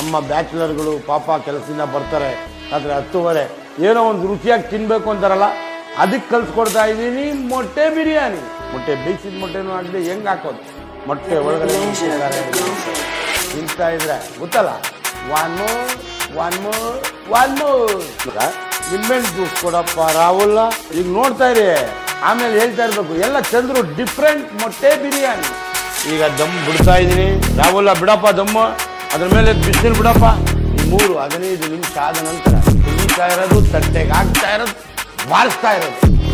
ನಮ್ಮ ಬ್ಯಾಚುಲರ್ಗಳು ಪಾಪ ಕೆಲಸದಿಂದ ಬರ್ತಾರೆ ರಾತ್ರಿ ಹತ್ತುವರೆ ಏನೋ ಒಂದು ರುಚಿಯಾಗಿ ತಿನ್ಬೇಕು ಅಂತಾರಲ್ಲ ಅದಕ್ಕೆ ಕಲ್ಸ್ಕೊಡ್ತಾ ಇದ್ದೀನಿ ಮೊಟ್ಟೆ ಬಿರಿಯಾನಿ ಮೊಟ್ಟೆ ಬೇಯಿಸಿದ ಮೊಟ್ಟೆನೂ ಆಗಲಿ ಹೆಂಗ್ ಹಾಕೋದು ಮೊಟ್ಟೆ ಒಳಗಡೆ ಹಾಕಿದ್ದಾರೆ. ತಿಂತಾ ಇದ್ರೆ ಗೊತ್ತಲ್ಲ one more one more one more ನಿಂಬೆಹಣ್ಣು ಜ್ಯೂಸ್ ಕೊಡಪ್ಪ ರಾಹುಲ್ ಈಗ ನೋಡ್ತಾ ಇರಿ ಆಮೇಲೆ ಹೇಳ್ತಾ ಇರ್ಬೇಕು ಎಲ್ಲ ಚಂದ್ರು ಡಿಫ್ರೆಂಟ್ ಮೊಟ್ಟೆ ಬಿರಿಯಾನಿ ಈಗ ದಮ್ ಬಿಡ್ತಾ ಇದ್ದೀನಿ ರಾಹುಲ್ ಬಿಡಪ್ಪ ದಮ್ಮು ಅದ್ರ ಮೇಲೆ ಬಿಸಿಲು ಬಿಡಪ್ಪ ಈ ಮೂರು ಹದಿನೈದು ನಿಮಿಷ ಆದ ನಂತರ ಕುದೀತಾ ಇರೋದು ತಟ್ಟೆಗೆ ಹಾಕ್ತಾ ಇರೋದು ಬಾರಿಸ್ತಾ ಇರೋದು